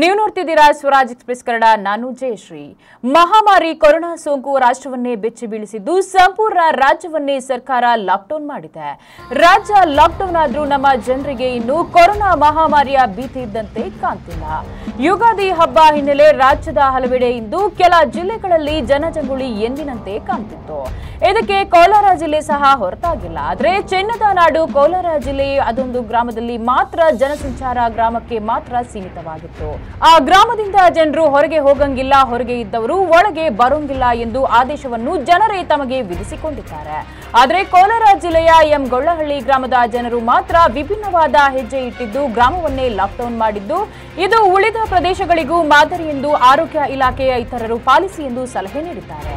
ನೀವು ನೋಡ್ತಿದ್ದೀರಾ ಸ್ವರಾಜ್ ಎಕ್ಸ್ಪ್ರೆಸ್ ಕನ್ನಡ ನಾನು ಜಯಶ್ರೀ ಮಹಾಮಾರಿ ಕೊರೋನಾ ಸೋಂಕು ರಾಷ್ಟ್ರವನ್ನೇ ಬೆಚ್ಚಿ ಬೀಳಿಸಿದ್ದು ಸಂಪೂರ್ಣ ರಾಜ್ಯವನ್ನೇ ಸರ್ಕಾರ ಲಾಕ್ಡೌನ್ ಮಾಡಿದೆ ರಾಜ್ಯ ಲಾಕ್ಡೌನ್ ಆದ್ರೂ ನಮ್ಮ ಜನರಿಗೆ ಇನ್ನು ಕೊರೋನಾ ಮಹಾಮಾರಿಯ ಭೀತಿ ಇದ್ದಂತೆ ಕಾಣ್ತಿಲ್ಲ ಯುಗಾದಿ ಹಬ್ಬ ಹಿನ್ನೆಲೆ ರಾಜ್ಯದ ಹಲವೆಡೆ ಇಂದು ಕೆಲ ಜಿಲ್ಲೆಗಳಲ್ಲಿ ಜನಜಂಗುಳಿ ಎಂದಿನಂತೆ ಕಾಣ್ತಿತ್ತು ಇದಕ್ಕೆ ಕೋಲಾರ ಜಿಲ್ಲೆ ಸಹ ಹೊರತಾಗಿಲ್ಲ ಆದ್ರೆ ಚಿನ್ನದ ನಾಡು ಕೋಲಾರ ಜಿಲ್ಲೆ ಅದೊಂದು ಗ್ರಾಮದಲ್ಲಿ ಮಾತ್ರ ಜನಸಂಚಾರ ಗ್ರಾಮಕ್ಕೆ ಮಾತ್ರ ಸೀಮಿತವಾಗಿತ್ತು ಆ ಗ್ರಾಮದಿಂದ ಜನರು ಹೊರಗೆ ಹೋಗಂಗಿಲ್ಲ ಹೊರಗೆ ಇದ್ದವರು ಒಳಗೆ ಬರೋಂಗಿಲ್ಲ ಎಂದು ಆದೇಶವನ್ನು ಜನರೇ ತಮಗೆ ವಿಧಿಸಿಕೊಂಡಿದ್ದಾರೆ ಆದರೆ ಕೋಲಾರ ಜಿಲ್ಲೆಯ ಎಂ ಗೊಳ್ಳಹಳ್ಳಿ ಗ್ರಾಮದ ಜನರು ಮಾತ್ರ ವಿಭಿನ್ನವಾದ ಹೆಜ್ಜೆ ಇಟ್ಟಿದ್ದು ಗ್ರಾಮವನ್ನೇ ಲಾಕ್ಡೌನ್ ಮಾಡಿದ್ದು ಇದು ಉಳಿದ ಪ್ರದೇಶಗಳಿಗೂ ಮಾದರಿ ಎಂದು ಆರೋಗ್ಯ ಇಲಾಖೆಯ ಇತರರು ಪಾಲಿಸಿ ಎಂದು ಸಲಹೆ ನೀಡಿದ್ದಾರೆ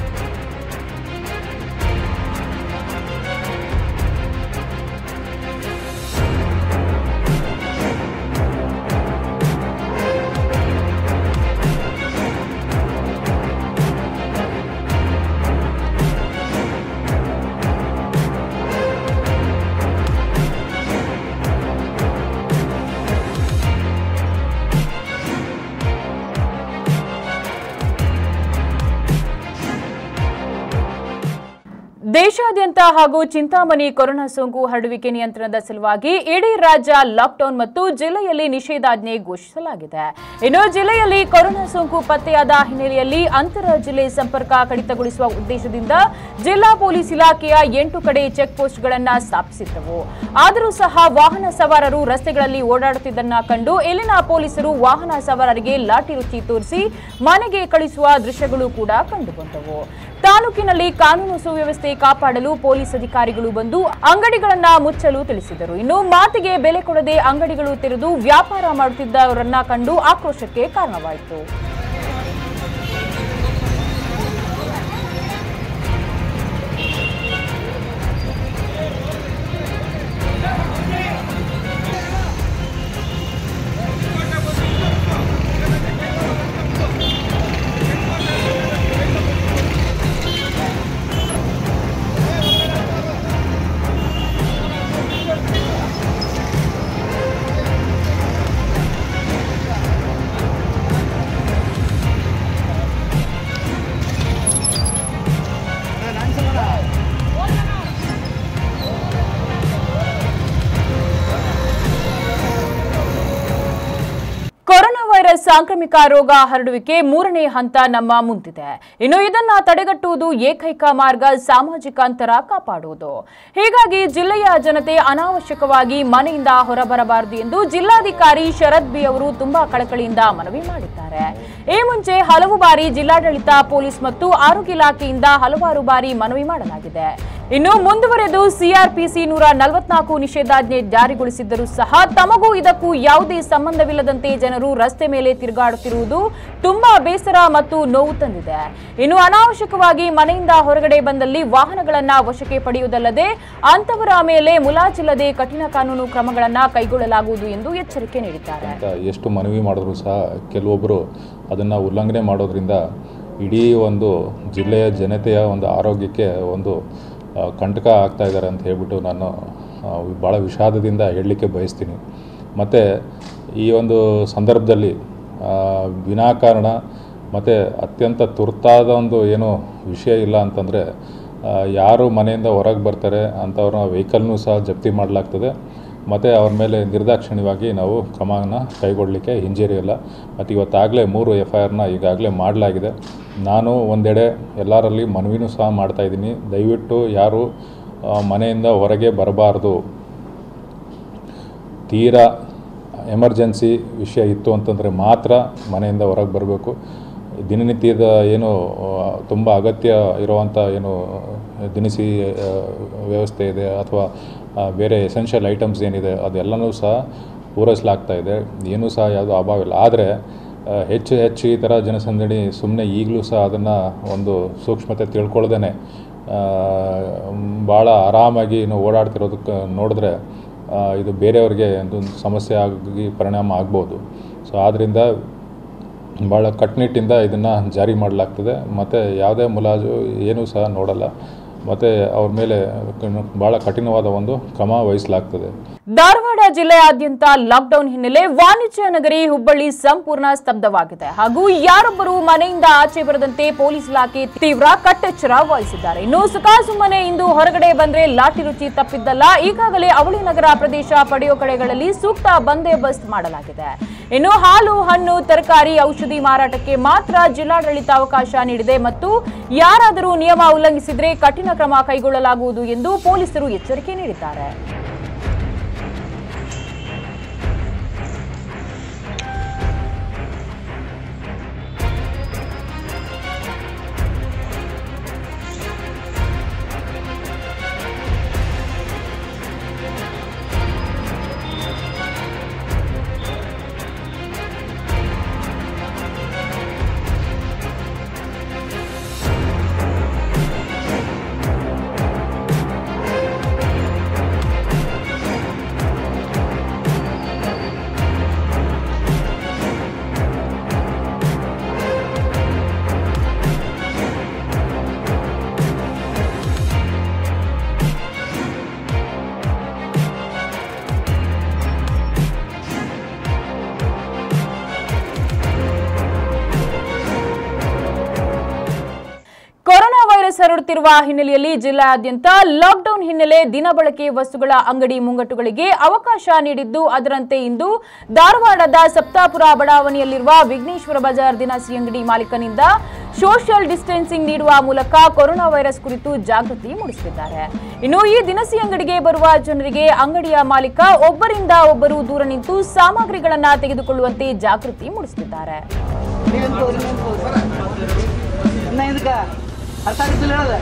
ದೇಶಾದ್ಯಂತ ಹಾಗೂ ಚಿಂತಾಮಣಿ ಕೊರೋನಾ ಸೋಂಕು ಹರಡುವಿಕೆ ನಿಯಂತ್ರಣದ ಸಲುವಾಗಿ ಇಡೀ ರಾಜ್ಯ ಲಾಕ್ಡೌನ್ ಮತ್ತು ಜಿಲ್ಲೆಯಲ್ಲಿ ನಿಷೇಧಾಜ್ಞೆ ಘೋಷಿಸಲಾಗಿದೆ ಇನ್ನು ಜಿಲ್ಲೆಯಲ್ಲಿ ಕೊರೋನಾ ಸೋಂಕು ಪತ್ತೆಯಾದ ಹಿನ್ನೆಲೆಯಲ್ಲಿ ಅಂತರ ಜಿಲ್ಲೆ ಸಂಪರ್ಕ ಕಡಿತಗೊಳಿಸುವ ಉದ್ದೇಶದಿಂದ ಜಿಲ್ಲಾ ಪೊಲೀಸ್ ಇಲಾಖೆಯ ಎಂಟು ಕಡೆ ಚೆಕ್ ಪೋಸ್ಟ್ಗಳನ್ನು ಸ್ಥಾಪಿಸಿದ್ದವು ಆದರೂ ಸಹ ವಾಹನ ಸವಾರರು ರಸ್ತೆಗಳಲ್ಲಿ ಓಡಾಡುತ್ತಿದ್ದನ್ನ ಕಂಡು ಇಲ್ಲಿನ ಪೊಲೀಸರು ವಾಹನ ಸವಾರರಿಗೆ ಲಾಠಿ ರುಚಿ ತೋರಿಸಿ ಮನೆಗೆ ಕಳಿಸುವ ದೃಶ್ಯಗಳು ಕೂಡ ಕಂಡುಬಂದವು ತಾಲೂಕಿನಲ್ಲಿ ಕಾನೂನು ಸುವ್ಯವಸ್ಥೆ ಕಾಪಾಡಲು ಪೊಲೀಸ್ ಅಧಿಕಾರಿಗಳು ಬಂದು ಅಂಗಡಿಗಳನ್ನ ಮುಚ್ಚಲು ತಿಳಿಸಿದರು ಇನ್ನು ಮಾತಿಗೆ ಬೆಲೆ ಕೊಡದೆ ಅಂಗಡಿಗಳು ತೆರೆದು ವ್ಯಾಪಾರ ಮಾಡುತ್ತಿದ್ದವರನ್ನ ಕಂಡು ಆಕ್ರೋಶಕ್ಕೆ ಕಾರಣವಾಯಿತು ಕೊರೋನಾ ವೈರಸ್ ಸಾಂಕ್ರಾಮಿಕ ರೋಗ ಹರಡುವಿಕೆ ಮೂರನೇ ಹಂತ ನಮ್ಮ ಮುಂದಿದೆ ಇನ್ನು ಇದನ್ನ ತಡೆಗಟ್ಟುವುದು ಏಕೈಕ ಮಾರ್ಗ ಸಾಮಾಜಿಕ ಅಂತರ ಕಾಪಾಡುವುದು ಹೀಗಾಗಿ ಜಿಲ್ಲೆಯ ಜನತೆ ಅನಾವಶ್ಯಕವಾಗಿ ಮನೆಯಿಂದ ಹೊರಬರಬಾರದು ಎಂದು ಜಿಲ್ಲಾಧಿಕಾರಿ ಶರದ್ ಬಿ ಅವರು ತುಂಬಾ ಕಳಕಳಿಯಿಂದ ಮನವಿ ಮಾಡಿದ್ದಾರೆ ಈ ಮುಂಚೆ ಹಲವು ಬಾರಿ ಜಿಲ್ಲಾಡಳಿತ ಪೊಲೀಸ್ ಮತ್ತು ಆರೋಗ್ಯ ಇಲಾಖೆಯಿಂದ ಹಲವಾರು ಬಾರಿ ಮನವಿ ಮಾಡಲಾಗಿದೆ ಇನ್ನು ಮುಂದುವರೆದು ಸಿಆರ್ಪಿಸಿ ನೂರ ನಲವತ್ನಾಲ್ಕು ನಿಷೇಧಾಜ್ಞೆ ಜಾರಿಗೊಳಿಸಿದ್ದರೂ ಸಹ ತಮಗೂ ಇದಕ್ಕೂ ಯಾವುದೇ ಸಂಬಂಧವಿಲ್ಲದಂತೆ ಜನರು ರಸ್ತೆ ಮೇಲೆ ತಿರುಗಾಡುತ್ತಿರುವುದು ತುಂಬಾ ಬೇಸರ ಮತ್ತು ನೋವು ತಂದಿದೆ ಇನ್ನು ಅನಾವಶ್ಯಕವಾಗಿ ಮನೆಯಿಂದ ಹೊರಗಡೆ ಬಂದಲ್ಲಿ ವಾಹನಗಳನ್ನ ವಶಕ್ಕೆ ಪಡೆಯುವುದಲ್ಲದೆ ಅಂತವರ ಮೇಲೆ ಮುಲಾಜಿಲ್ಲದೆ ಕಠಿಣ ಕಾನೂನು ಕ್ರಮಗಳನ್ನ ಕೈಗೊಳ್ಳಲಾಗುವುದು ಎಂದು ಎಚ್ಚರಿಕೆ ನೀಡಿದ್ದಾರೆ ಅಂತ ಎಷ್ಟು ಮನವಿ ಮಾಡಿದ್ರು ಸಹ ಕೆಲವೊಬ್ಬರು ಅದನ್ನು ಉಲ್ಲಂಘನೆ ಮಾಡೋದ್ರಿಂದ ಇಡೀ ಒಂದು ಜಿಲ್ಲೆಯ ಜನತೆಯ ಒಂದು ಆರೋಗ್ಯಕ್ಕೆ ಒಂದು ಆ, ಕಂಟಕ ಆಗ್ತಾ ಇದ್ದಾರೆ ಅಂತ ಹೇಳ್ಬಿಟ್ಟು ನಾನು ಆ, ಭಾಳ ವಿಷಾದದಿಂದ ಹೇಳಲಿಕ್ಕೆ ಬಯಸ್ತೀನಿ ಮತ್ತು ಈ ಒಂದು ಸಂದರ್ಭದಲ್ಲಿ ಆ, ವಿನಾಕಾರಣ ಮತ್ತು ಅತ್ಯಂತ ತುರ್ತಾದ ಒಂದು ಏನು ವಿಷಯ ಇಲ್ಲ ಅಂತಂದರೆ ಯಾರು ಮನೆಯಿಂದ ಹೊರಗೆ ಬರ್ತಾರೆ ಅಂಥವ್ರನ್ನ ವೆಹಿಕಲ್ನೂ ಸಹ ಜಪ್ತಿ ಮಾಡಲಾಗ್ತದೆ ಮತ್ತು ಅವ್ರ ಮೇಲೆ ನಿರ್ದಾಕ್ಷಿಣ್ಯವಾಗಿ ನಾವು ಕ್ರಮವನ್ನು ಕೈಗೊಳ್ಳಲಿಕ್ಕೆ ಹಿಂಜರಿಯಲ್ಲ ಮತ್ತು ಇವತ್ತಾಗಲೇ ಮೂರು ಎಫ್ ಐ ಆರ್ನ ಈಗಾಗಲೇ ಮಾಡಲಾಗಿದೆ ನಾನು ಒಂದೆಡೆ ಎಲ್ಲರಲ್ಲಿ ಮನವಿನೂ ಸಹ ಮಾಡ್ತಾಯಿದ್ದೀನಿ ದಯವಿಟ್ಟು ಯಾರು ಆ, ಮನೆಯಿಂದ ಹೊರಗೆ ಬರಬಾರ್ದು ತೀರಾ ಎಮರ್ಜೆನ್ಸಿ ವಿಷಯ ಇತ್ತು ಅಂತಂದರೆ ಮಾತ್ರ ಮನೆಯಿಂದ ಹೊರಗೆ ಬರಬೇಕು ದಿನನಿತ್ಯದ ಏನು ತುಂಬ ಅಗತ್ಯ ಇರುವಂಥ ಏನು ದಿನಸಿ ಆ, ವ್ಯವಸ್ಥೆ ಇದೆ ಅಥವಾ ಆ, ಬೇರೆ ಎಸೆನ್ಷಿಯಲ್ ಐಟಮ್ಸ್ ಏನಿದೆ ಅದೆಲ್ಲನೂ ಸಹ ಪೂರೈಸಲಾಗ್ತಾ ಇದೆ ಏನೂ ಸಹ ಯಾವುದೂ ಅಭಾವ ಇಲ್ಲ ಆದರೆ ಆ, ಹೆಚ್ಚು ಹೆಚ್ಚು ಈ ಥರ ಜನಸಂದಣಿ ಸುಮ್ಮನೆ ಈಗಲೂ ಸಹ ಅದನ್ನು ಒಂದು ಸೂಕ್ಷ್ಮತೆ ತಿಳ್ಕೊಳ್ದೇ ಭಾಳ ಆರಾಮಾಗಿ ಇನ್ನು ಓಡಾಡ್ತಿರೋದಕ್ಕೆ ನೋಡಿದ್ರೆ ಆ, ಇದು ಬೇರೆಯವ್ರಿಗೆ ಒಂದು ಸಮಸ್ಯೆ ಆಗಿ ಪರಿಣಾಮ ಆಗ್ಬೋದು ಸೊ ಆದ್ದರಿಂದ ಭಾಳ ಕಟ್ಟುನಿಟ್ಟಿಂದ ಇದನ್ನು ಜಾರಿ ಮಾಡಲಾಗ್ತದೆ ಮತ್ತು ಯಾವುದೇ ಮುಲಾಜು ಏನೂ ಸಹ ನೋಡಲ್ಲ ಮತ್ತು ಅವ್ರ ಮೇಲೆ ಭಾಳ ಕಠಿಣವಾದ ಒಂದು ಕ್ರಮ ವಹಿಸಲಾಗ್ತದೆ ಧಾರವಾಡ ಜಿಲ್ಲೆಯಾದ್ಯಂತ ಲಾಕ್ಡೌನ್ ಹಿನ್ನೆಲೆ ವಾಣಿಜ್ಯ ನಗರಿ ಹುಬ್ಬಳ್ಳಿ ಸಂಪೂರ್ಣ ಸ್ತಬ್ಧವಾಗಿದೆ ಹಾಗೂ ಯಾರೊಬ್ಬರು ಮನೆಯಿಂದ ಆಚೆ ಬರದಂತೆ ಪೊಲೀಸ್ ಇಲಾಖೆ ತೀವ್ರ ಕಟ್ಟೆಚ್ಚರ ವಹಿಸಿದ್ದಾರೆ ಇನ್ನು ಸುಖಾಸುಮ್ಮನೆ ಇಂದು ಹೊರಗಡೆ ಬಂದ್ರೆ ಲಾಠಿ ರುಚಿ ತಪ್ಪಿದ್ದಲ್ಲ ಈಗಾಗಲೇ ಅವಳಿ ನಗರ ಪ್ರದೇಶ ಪಡೆಯೋ ಕಡೆಗಳಲ್ಲಿ ಸೂಕ್ತ ಬಂದೋಬಸ್ತ್ ಮಾಡಲಾಗಿದೆ ಇನ್ನು ಹಾಲು ಹಣ್ಣು ತರಕಾರಿ ಔಷಧಿ ಮಾರಾಟಕ್ಕೆ ಮಾತ್ರ ಜಿಲ್ಲಾಡಳಿತ ಅವಕಾಶ ನೀಡಿದೆ ಮತ್ತು ಯಾರಾದರೂ ನಿಯಮ ಉಲ್ಲಂಘಿಸಿದ್ರೆ ಕಠಿಣ ಕ್ರಮ ಕೈಗೊಳ್ಳಲಾಗುವುದು ಎಂದು ಪೊಲೀಸರು ಎಚ್ಚರಿಕೆ ನೀಡಿದ್ದಾರೆ ಕೊರೋನಾ ವೈರಸ್ ಹರಡುತ್ತಿರುವ ಹಿನ್ನೆಲೆಯಲ್ಲಿ ಜಿಲ್ಲೆಯಾದ್ಯಂತ ಲಾಕ್ಡೌನ್ ಹಿನ್ನೆಲೆ ದಿನಬಳಕೆ ವಸ್ತುಗಳ ಅಂಗಡಿ ಮುಂಗಟ್ಟುಗಳಿಗೆ ಅವಕಾಶ ನೀಡಿದ್ದು ಅದರಂತೆ ಇಂದು ಧಾರವಾಡದ ಸಪ್ತಾಪುರ ಬಡಾವಣೆಯಲ್ಲಿರುವ ವಿಘ್ನೇಶ್ವರ ಬಜಾರ್ ದಿನಸಿ ಅಂಗಡಿ ಮಾಲೀಕನಿಂದ ಸೋಷಿಯಲ್ ಡಿಸ್ಟೆನ್ಸಿಂಗ್ ನೀಡುವ ಮೂಲಕ ಕೊರೋನಾ ವೈರಸ್ ಕುರಿತು ಜಾಗೃತಿ ಮೂಡಿಸುತ್ತಿದ್ದಾರೆ ಇನ್ನು ಈ ದಿನಸಿ ಅಂಗಡಿಗೆ ಬರುವ ಜನರಿಗೆ ಅಂಗಡಿಯ ಮಾಲೀಕ ಒಬ್ಬರಿಂದ ಒಬ್ಬರು ದೂರ ನಿಂತು ಸಾಮಗ್ರಿಗಳನ್ನ ತೆಗೆದುಕೊಳ್ಳುವಂತೆ ಜಾಗೃತಿ ಮೂಡಿಸುತ್ತಿದ್ದಾರೆ ಇನ್ನ ಇದಕ್ಕ ಅರ್ಥ ಆಗಿದ್ದಿಲ್ಲ ಹೇಳದ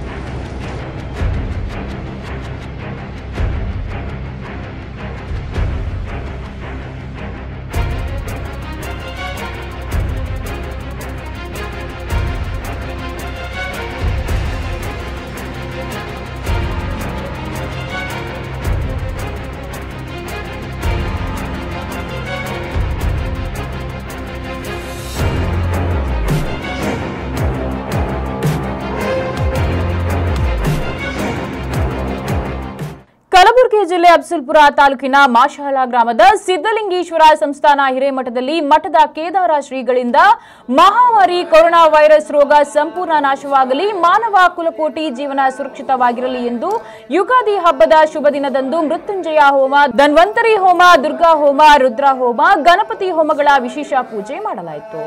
ಕಲಬುರಗಿ ಜಿಲ್ಲೆ ಅಫ್ಸಲ್ಪುರ ತಾಲೂಕಿನ ಮಾಶಾಲ ಗ್ರಾಮದ ಸಿದ್ದಲಿಂಗೇಶ್ವರ ಸಂಸ್ಥಾನ ಹಿರೇಮಠದಲ್ಲಿ ಮಠದ ಕೇದಾರ ಶ್ರೀಗಳಿಂದ ಮಹಾಮಾರಿ ಕೊರೋನಾ ವೈರಸ್ ರೋಗ ಸಂಪೂರ್ಣ ನಾಶವಾಗಲಿ ಮಾನವ ಕುಲಕೋಟಿ ಜೀವನ ಸುರಕ್ಷಿತವಾಗಿರಲಿ ಎಂದು ಯುಗಾದಿ ಹಬ್ಬದ ಶುಭ ದಿನದಂದು ಮೃತ್ಯುಂಜಯ ಹೋಮ ಧನ್ವಂತರಿ ಹೋಮ ದುರ್ಗಾ ಹೋಮ ರುದ್ರ ಹೋಮ ಗಣಪತಿ ಹೋಮಗಳ ವಿಶೇಷ ಪೂಜೆ ಮಾಡಲಾಯಿತು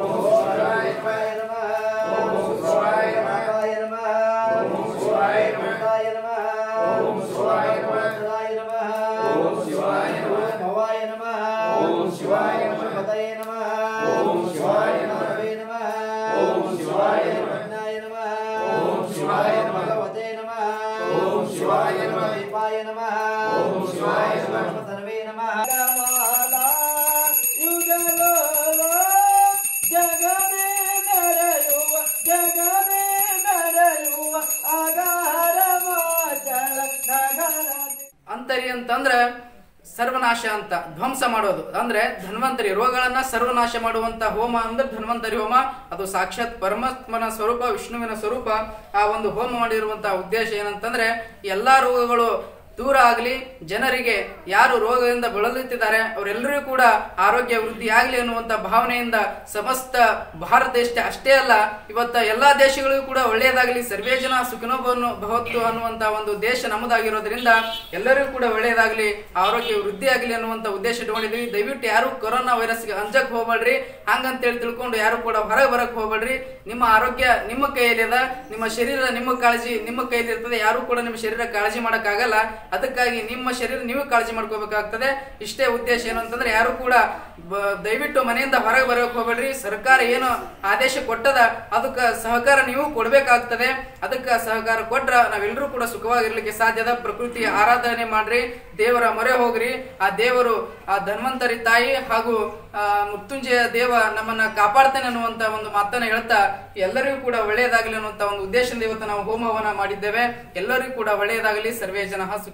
ಜಗದೇ ಮೆರೆಯುವ ಜಗದೇ ಮೆರೆಯುವ ಅಗಾರ ಮಾಚಳ ನಗರ ಅಂತರಿ ಅಂತಂದ್ರೆ ಸರ್ವನಾಶ ಅಂತ ಧ್ವಂಸ ಮಾಡೋದು ಅಂದ್ರೆ ಧನ್ವಂತರಿ ರೋಗಗಳನ್ನ ಸರ್ವನಾಶ ಮಾಡುವಂತ ಹೋಮ ಅಂದ್ರೆ ಧನ್ವಂತರಿ ಹೋಮ ಅದು ಸಾಕ್ಷಾತ್ ಪರಮಾತ್ಮನ ಸ್ವರೂಪ ವಿಷ್ಣುವಿನ ಸ್ವರೂಪ ಆ ಒಂದು ಹೋಮ ಮಾಡಿರುವಂತಹ ಉದ್ದೇಶ ಏನಂತಂದ್ರೆ ಎಲ್ಲಾ ರೋಗಗಳು ದೂರ ಆಗಲಿ ಜನರಿಗೆ ಯಾರು ರೋಗದಿಂದ ಬಳಲುತ್ತಿದ್ದಾರೆ ಅವರೆಲ್ಲರಿಗೂ ಕೂಡ ಆರೋಗ್ಯ ವೃದ್ಧಿ ಆಗಲಿ ಅನ್ನುವಂತ ಭಾವನೆಯಿಂದ ಸಮಸ್ತ ಭಾರತ ದೇಶ ಅಷ್ಟೇ ಅಲ್ಲ ಇವತ್ತ ಎಲ್ಲಾ ದೇಶಗಳಿಗೂ ಕೂಡ ಒಳ್ಳೆಯದಾಗಲಿ ಸರ್ವೇ ಜನ ಸುಖಿನೋಭವನ್ನು ಭವತ್ತು ಅನ್ನುವಂತ ಒಂದು ದೇಶ ನಮ್ಮದಾಗಿರೋದ್ರಿಂದ ಎಲ್ಲರಿಗೂ ಕೂಡ ಒಳ್ಳೆಯದಾಗಲಿ ಆರೋಗ್ಯ ವೃದ್ಧಿ ಆಗಲಿ ಅನ್ನುವಂತ ಉದ್ದೇಶ ಇಟ್ಕೊಂಡಿದ್ವಿ ದಯವಿಟ್ಟು ಯಾರು ಕೊರೋನಾ ವೈರಸ್ಗೆ ಅಂಜಕ್ ಹೋಗ್ಬೇಡ್ರಿ ಹಂಗಂತೇಳಿ ತಿಳ್ಕೊಂಡು ಯಾರು ಕೂಡ ಹೊರಗೆ ಬರಕ್ ಹೋಗ್ಬೇಡ್ರಿ ನಿಮ್ಮ ಆರೋಗ್ಯ ನಿಮ್ಮ ಕೈಯಲ್ಲಿದೆ ನಿಮ್ಮ ಶರೀರ ನಿಮ್ಮ ಕಾಳಜಿ ನಿಮ್ಮ ಕೈಯಲ್ಲಿ ಇರ್ತದೆ ಯಾರು ಕೂಡ ನಿಮ್ಮ ಶರೀರ ಕಾಳಜಿ ಮಾಡಕ್ಕಾಗಲ್ಲ ಅದಕ್ಕಾಗಿ ನಿಮ್ಮ ಶರೀರ ನೀವು ಕಾಳಜಿ ಮಾಡ್ಕೋಬೇಕಾಗ್ತದೆ ಇಷ್ಟೇ ಉದ್ದೇಶ ಏನು ಅಂತಂದ್ರೆ ಯಾರು ಕೂಡ ಬ- ದಯವಿಟ್ಟು ಮನೆಯಿಂದ ಹೊರಗೆ ಬರಕ್ ಹೋಗ್ಬೇಡ್ರಿ ಸರ್ಕಾರ ಏನು ಆದೇಶ ಕೊಟ್ಟದ ಅದಕ್ಕ ಸಹಕಾರ ನೀವು ಕೊಡ್ಬೇಕಾಗ್ತದೆ ಅದಕ್ಕ ಸಹಕಾರ ಕೊಟ್ರ ನಾವೆಲ್ಲರೂ ಕೂಡ ಸುಖವಾಗಿರ್ಲಿಕ್ಕೆ ಸಾಧ್ಯದ ಪ್ರಕೃತಿ ಆರಾಧನೆ ಮಾಡ್ರಿ ದೇವರ ಮೊರೆ ಹೋಗ್ರಿ ಆ ದೇವರು ಆ ಧನ್ವಂತರಿ ತಾಯಿ ಹಾಗೂ ಆ ಮೃತ್ಯುಂಜಯ ದೇವ ನಮ್ಮನ್ನ ಕಾಪಾಡ್ತಾನೆ ಅನ್ನುವಂತ ಒಂದು ಮಾತನ್ನ ಹೇಳ್ತಾ ಎಲ್ಲರಿಗೂ ಕೂಡ ಒಳ್ಳೆಯದಾಗಲಿ ಅನ್ನುವಂತ ಒಂದು ಉದ್ದೇಶದಿಂದ ಇವತ್ತು ನಾವು ಹೋಮವನ್ನ ಮಾಡಿದ್ದೇವೆ ಎಲ್ಲರಿಗೂ ಕೂಡ ಒಳ್ಳೆಯದಾಗಲಿ ಸರ್ವೇ ಜನ ಸುಖಿ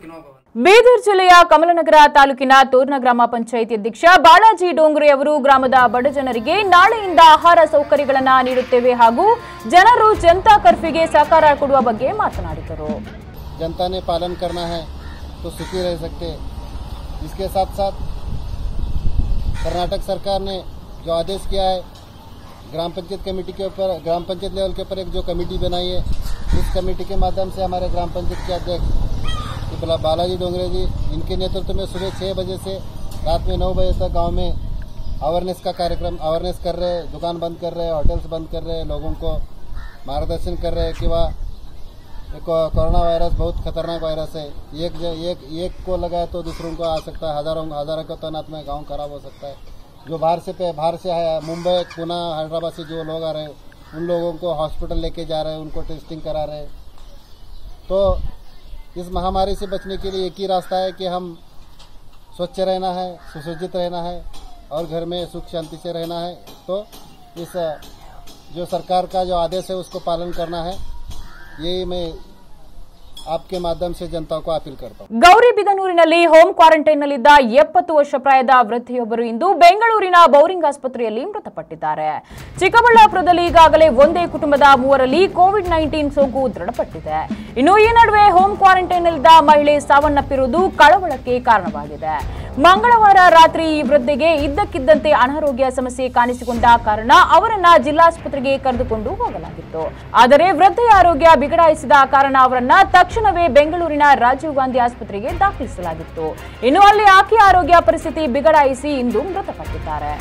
ಸುಖಿನೋ ಭವಂತು ಬೀದರ್ ಜಿಲ್ಲೆಯ ಕಮಲನಗರ ತಾಲೂಕಿನ ತೋರ್ನ ಗ್ರಾಮ ಪಂಚಾಯಿತಿ ಅಧ್ಯಕ್ಷ ಬಾಲಾಜಿ ಡೋಂಗ್ರೆ ಅವರು ಗ್ರಾಮದ ಬಡ ಜನರಿಗೆ ನಾಳೆಯಿಂದ ಆಹಾರ ಸೌಕರ್ಯಗಳನ್ನು ನೀಡುತ್ತೇವೆ ಹಾಗೂ ಜನರು ಜನತಾ ಕರ್ಫ್ಯೂಗೆ ಸಹಕಾರ ಕೊಡುವ ಬಗ್ಗೆ ಮಾತನಾಡಿದರು जनता ने पालन करना है तो सुखी रह सकते हैं इसके साथ साथ कर्नाटक सरकार ने जो आदेश किया है ग्राम पंचायत कमेटी के ऊपर ग्राम पंचायत लेवल के ऊपर एक जो कमेटी बनाई है इस कमेटी के माध्यम से हमारे ग्राम पंचायत के अध्यक्ष ये बला- बालाजी डोंगरे जी इनके नेतृत्व में सुबह छः बजे से रात में नौ बजे तक गांव में अवेयरनेस का कार्यक्रम अवेयरनेस कर रहे हैं दुकान बंद कर रहे हैं होटल्स बंद कर रहे हैं लोगों को मार्गदर्शन कर रहे हैं कि वह ये को- कोरोना वायरस बहुत खतरनाक वायरस है एक ज- एक एक को लगा तो दूसरों को आ सकता है हजारों हजारों को तैनात में गांव खराब हो सकता है जो बाहर से पे बाहर से है मुंबई पुणे हैदराबाद से जो लोग आ रहे हैं उन लोगों को हॉस्पिटल लेके जा रहे हैं उनको टेस्टिंग करा रहे हैं तो इस महामारी से बचने के लिए एक ही रास्ता है कि हम स्वच्छ रहना है सुसज्जित रहना है और घर में सुख शांति से रहना है तो इस अ, जो सरकार का जो आदेश है उसको पालन करना है यही मैं आपके माध्यम से जनता को अपील करता हूँ ಗೌರಿಬಿದನೂರಿನಲ್ಲಿ ಹೋಮ್ ಕ್ವಾರಂಟೈನ್ನಲ್ಲಿದ್ದ ಎಪ್ಪತ್ತು ವರ್ಷ ಪ್ರಾಯದ ವೃದ್ಧೆಯೊಬ್ಬರು ಇಂದು ಬೆಂಗಳೂರಿನ ಬೌರಿಂಗ್ ಆಸ್ಪತ್ರೆಯಲ್ಲಿ ಮೃತಪಟ್ಟಿದ್ದಾರೆ ಚಿಕ್ಕಬಳ್ಳಾಪುರದಲ್ಲಿ ಈಗಾಗಲೇ ಒಂದೇ ಕುಟುಂಬದ ಮೂವರಲ್ಲಿ ಕೋವಿಡ್ ನೈನ್ಟೀನ್ ಸೋಂಕು ದೃಢಪಟ್ಟಿದೆ ಇನ್ನು ಈ ನಡುವೆ ಹೋಮ್ ಕ್ವಾರಂಟೈನ್ನಲ್ಲಿದ್ದ ಮಹಿಳೆ ಸಾವನ್ನಪ್ಪಿರುವುದು ಕಳವಳಕ್ಕೆ ಕಾರಣವಾಗಿದೆ ಮಂಗಳವಾರ ರಾತ್ರಿ ಈ ವೃದ್ಧೆಗೆ ಇದ್ದಕ್ಕಿದ್ದಂತೆ ಅನಾರೋಗ್ಯ ಸಮಸ್ಯೆ ಕಾಣಿಸಿಕೊಂಡ ಕಾರಣ ಅವರನ್ನ ಜಿಲ್ಲಾಸ್ಪತ್ರೆಗೆ ಕರೆದುಕೊಂಡು ಹೋಗಲಾಗಿತ್ತು ಆದರೆ ವೃದ್ಧೆಯ ಆರೋಗ್ಯ ಬಿಗಡಾಯಿಸಿದ ಕಾರಣ ಅವರನ್ನ ತಕ್ಷಣವೇ ಬೆಂಗಳೂರಿನ ರಾಜೀವ್ ಗಾಂಧಿ ಆಸ್ಪತ್ರೆಗೆ ದಾಖಲಿಸಲಾಗಿತ್ತು ಇನ್ನು ಅಲ್ಲಿ ಆಕೆಯ ಆರೋಗ್ಯ ಪರಿಸ್ಥಿತಿ ಬಿಗಡಾಯಿಸಿ ಇಂದು ಮೃತಪಟ್ಟಿದ್ದಾರೆ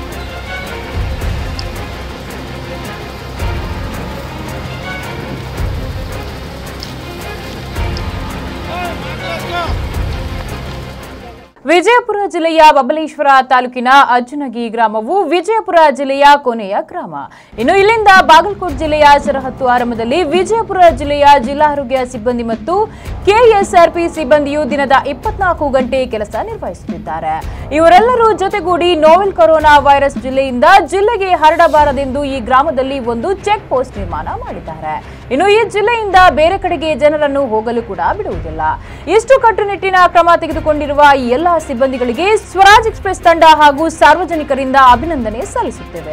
ವಿಜಯಪುರ ಜಿಲ್ಲೆಯ ಬಬಲೇಶ್ವರ ತಾಲೂಕಿನ ಅಜ್ಜನಗಿ ಗ್ರಾಮವು ವಿಜಯಪುರ ಜಿಲ್ಲೆಯ ಕೊನೆಯ ಗ್ರಾಮ ಇನ್ನು ಇಲ್ಲಿಂದ ಬಾಗಲಕೋಟೆ ಜಿಲ್ಲೆಯ ಸರಹತ್ತು ಆರಂಭದಲ್ಲಿ ವಿಜಯಪುರ ಜಿಲ್ಲೆಯ ಜಿಲ್ಲಾರೋಗ್ಯ ಸಿಬ್ಬಂದಿ ಮತ್ತು ಕೆಎಸ್ಆರ್ಪಿ ಸಿಬ್ಬಂದಿಯು ದಿನದ ಇಪ್ಪತ್ನಾಲ್ಕು ಗಂಟೆ ಕೆಲಸ ನಿರ್ವಹಿಸುತ್ತಿದ್ದಾರೆ ಇವರೆಲ್ಲರೂ ಜೊತೆಗೂಡಿ ನೋವೆಲ್ ಕೊರೋನಾ ವೈರಸ್ ಜಿಲ್ಲೆಯಿಂದ ಜಿಲ್ಲೆಗೆ ಹರಡಬಾರದೆಂದು ಈ ಗ್ರಾಮದಲ್ಲಿ ಒಂದು ಚೆಕ್ ಪೋಸ್ಟ್ ನಿರ್ಮಾಣ ಮಾಡಿದ್ದಾರೆ ಇನ್ನು ಈ ಜಿಲ್ಲೆಯಿಂದ ಬೇರೆ ಕಡೆಗೆ ಜನರನ್ನು ಹೋಗಲು ಕೂಡ ಬಿಡುವುದಿಲ್ಲ ಇಷ್ಟು ಕಟ್ಟುನಿಟ್ಟಿನ ಕ್ರಮ ತೆಗೆದುಕೊಂಡಿರುವ ಈ ಎಲ್ಲಾ ಸಿಬ್ಬಂದಿಗಳಿಗೆ ಸ್ವರಾಜ್ ಎಕ್ಸ್ಪ್ರೆಸ್ ತಂಡ ಹಾಗೂ ಸಾರ್ವಜನಿಕರಿಂದ ಅಭಿನಂದನೆ ಸಲ್ಲಿಸುತ್ತೇವೆ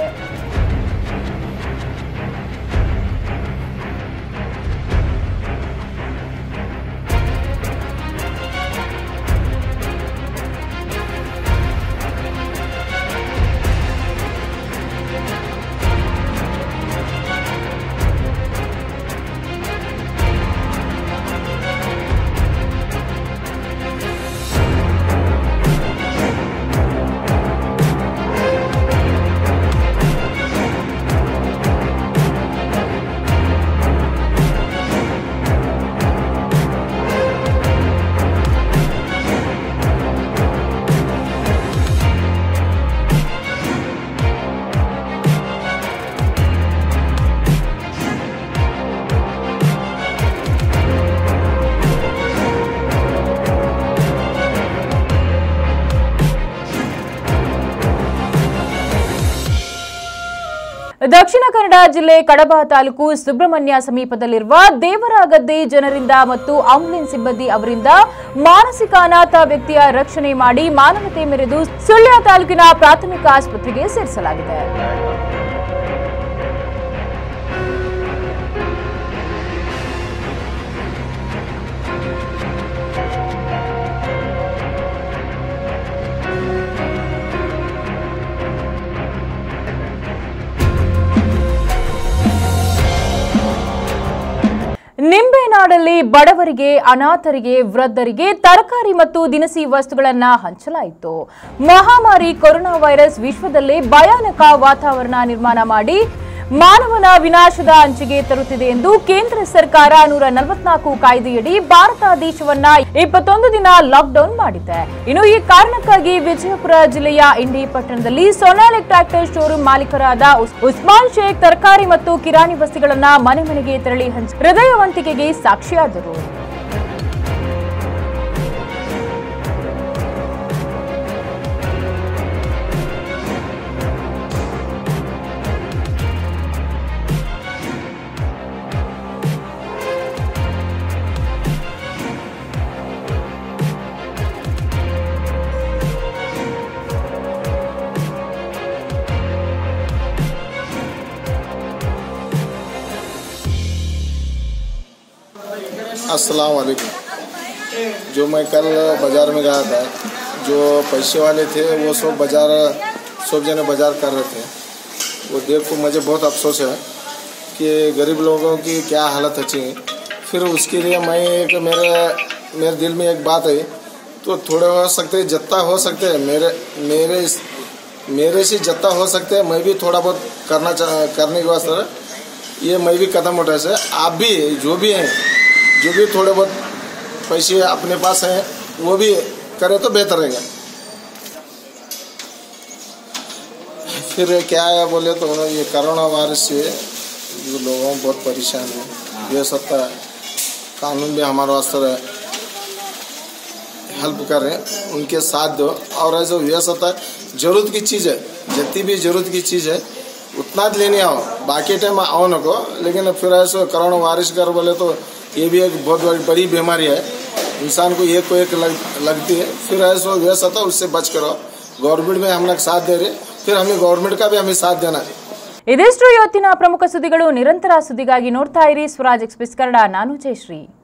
ದಕ್ಷಿಣ ಕನ್ನಡ ಜಿಲ್ಲೆ ಕಡಬ ತಾಲೂಕು ಸುಬ್ರಹ್ಮಣ್ಯ ಸಮೀಪದಲ್ಲಿರುವ ದೇವರಗದ್ದೆ ಜನರಿಂದ ಮತ್ತು ಆಂಬುಲೆನ್ಸ್ ಸಿಬ್ಬಂದಿ ಅವರಿಂದ ಮಾನಸಿಕ ಅನಾಥ ವ್ಯಕ್ತಿಯ ರಕ್ಷಣೆ ಮಾಡಿ ಮಾನವತೆ ಮೆರೆದು ಸುಳ್ಯ ತಾಲೂಕಿನ ಪ್ರಾಥಮಿಕ ಆಸ್ಪತ್ರೆಗೆ ಸೇರಿಸಲಾಗಿದೆ ನಿಂಬೆನಾಡಲ್ಲಿ ಬಡವರಿಗೆ ಅನಾಥರಿಗೆ ವೃದ್ಧರಿಗೆ ತರಕಾರಿ ಮತ್ತು ದಿನಸಿ ವಸ್ತುಗಳನ್ನ ಹಂಚಲಾಯಿತು ಮಹಾಮಾರಿ ಕೊರೋನಾ ವೈರಸ್ ವಿಶ್ವದಲ್ಲೇ ಭಯಾನಕ ವಾತಾವರಣ ನಿರ್ಮಾಣ ಮಾಡಿ ಮಾನವನ ವಿನಾಶದ ಅಂಚಿಗೆ ತರುತ್ತಿದೆ ಎಂದು ಕೇಂದ್ರ ಸರ್ಕಾರ ನೂರ ನಲವತ್ನಾಲ್ಕು ಕಾಯ್ದೆಯಡಿ ಭಾರತ ದೇಶವನ್ನ ಇಪ್ಪತ್ತೊಂದು ದಿನ ಲಾಕ್ಡೌನ್ ಮಾಡಿದೆ ಇನ್ನು ಈ ಕಾರಣಕ್ಕಾಗಿ ವಿಜಯಪುರ ಜಿಲ್ಲೆಯ ಇಂಡಿ ಪಟ್ಟಣದಲ್ಲಿ ಸೊನಾಲಿಕ್ ಟ್ರ್ಯಾಕ್ಟರ್ ಶೋರೂಮ್ ಮಾಲೀಕರಾದ ಉಸ್- ಉಸ್ಮಾನ್ ಶೇಖ್ ತರಕಾರಿ ಮತ್ತು ಕಿರಾಣಿ ವಸ್ತುಗಳನ್ನ ಮನೆ ಮನೆಗೆ ತೆರಳಿ ಹಂಚಿ ಹೃದಯವಂತಿಕೆಗೆ ಸಾಕ್ಷಿಯಾದರು अस्सलाम वालेकुम जो मैं कल बाज़ार में गया था जो पैसे वाले थे वो सब बाज़ार सब जने बाज़ार कर रहे थे वो देख को मुझे बहुत अफसोस है कि गरीब लोगों की क्या हालत अच्छी है फिर उसके लिए मैं एक मेरे मेरे दिल में एक बात है तो थोड़े हो सकते जितना हो सकते हैं मेरे मेरे इस- मेरे से जितना हो सकते हैं मैं भी थोड़ा बहुत करना चाह करने के वास्ते ये मैं भी कदम उठा से आप भी जो भी हैं जो भी थोड़े बहुत पैसे अपने पास हैं वो भी करें तो बेहतर रहेगा फिर क्या है बोले तो ये कोरोना वायरस से जो लोगों बहुत परेशान है ये सत्ता कानून भी हमारे वास्ते रहे हेल्प करें उनके साथ दो और ऐसे ये सत्ता जरूरत की चीज़ है जितनी भी जरूरत की चीज़ है उतना लेने आओ बाकी टाइम आओ न को लेकिन फिर ऐसे कोरोना वायरस कर बोले तो ये भी एक बहुत बड़ी बड़ी बीमारी है इंसान को एक को एक लग, लगती है फिर ऐसा व्यस्त होता है उससे बच करो गवर्नमेंट में हम लोग साथ दे रहे फिर हमें गवर्नमेंट का भी हमें साथ देना है ಇದಿಷ್ಟು ಇವತ್ತಿನ ಪ್ರಮುಖ ಸುದ್ದಿಗಳು ನಿರಂತರ ಸುದ್ದಿಗಾಗಿ ನೋಡ್ತಾ ಇರಿ ಸ್ವರಾಜ್ ಎಕ್ಸ್ಪ್ರೆಸ್ ಕನ್ನಡ ನಾನು ಜಯಶ್ರೀ